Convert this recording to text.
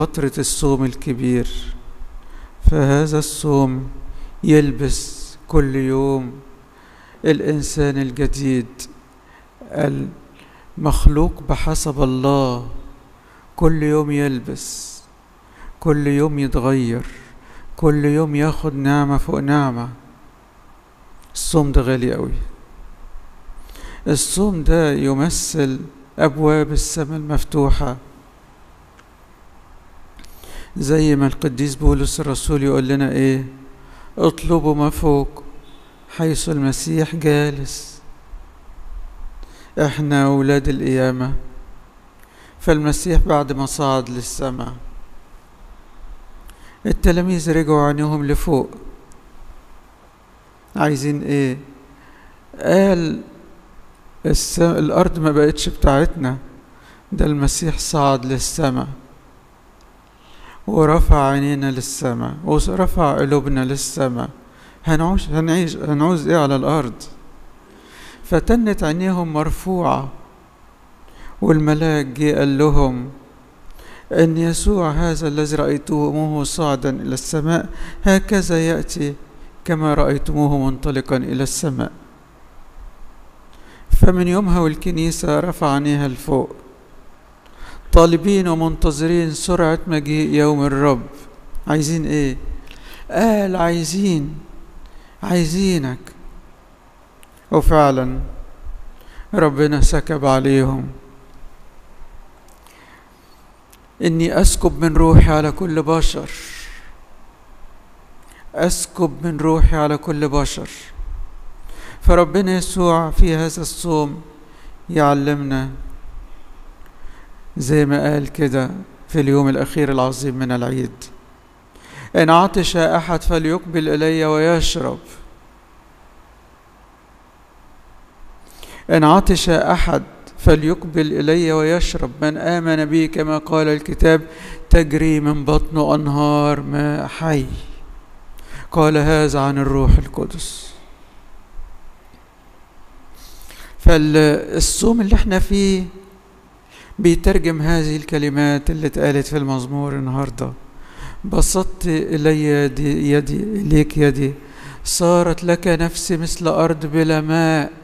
فترة الصوم الكبير فهذا الصوم يلبس كل يوم الإنسان الجديد المخلوق بحسب الله كل يوم يلبس كل يوم يتغير كل يوم ياخد نعمة فوق نعمة الصوم ده غالي قوي الصوم ده يمثل أبواب السماء المفتوحة زي ما القديس بولس الرسول يقول لنا ايه اطلبوا ما فوق حيث المسيح جالس احنا اولاد القيامه فالمسيح بعد ما صعد للسماء التلاميذ رجعوا عينيهم لفوق عايزين ايه قال السم... الارض ما بقتش بتاعتنا ده المسيح صعد للسماء ورفع عينينا للسماء ورفع قلوبنا للسماء هنعوش هنعيش هنعوز ايه على الارض فتنت عينيهم مرفوعه والملاك جه قال لهم ان يسوع هذا الذي رايتموه صاعدا الى السماء هكذا ياتي كما رايتموه منطلقا الى السماء فمن يومها والكنيسه رفع عينيها لفوق طالبين ومنتظرين سرعة مجيء يوم الرب عايزين ايه قال عايزين عايزينك وفعلا ربنا سكب عليهم اني اسكب من روحي على كل بشر اسكب من روحي على كل بشر فربنا يسوع في هذا الصوم يعلمنا زي ما قال كده في اليوم الأخير العظيم من العيد إن عطش أحد فليقبل إلي ويشرب إن عطش أحد فليقبل إلي ويشرب من آمن بي كما قال الكتاب تجري من بطن أنهار ماء حي قال هذا عن الروح القدس فالصوم اللي احنا فيه بيترجم هذه الكلمات اللي اتقالت في المزمور النهارده بسطت الي يدي, يدي اليك يدي صارت لك نفسي مثل ارض بلا ماء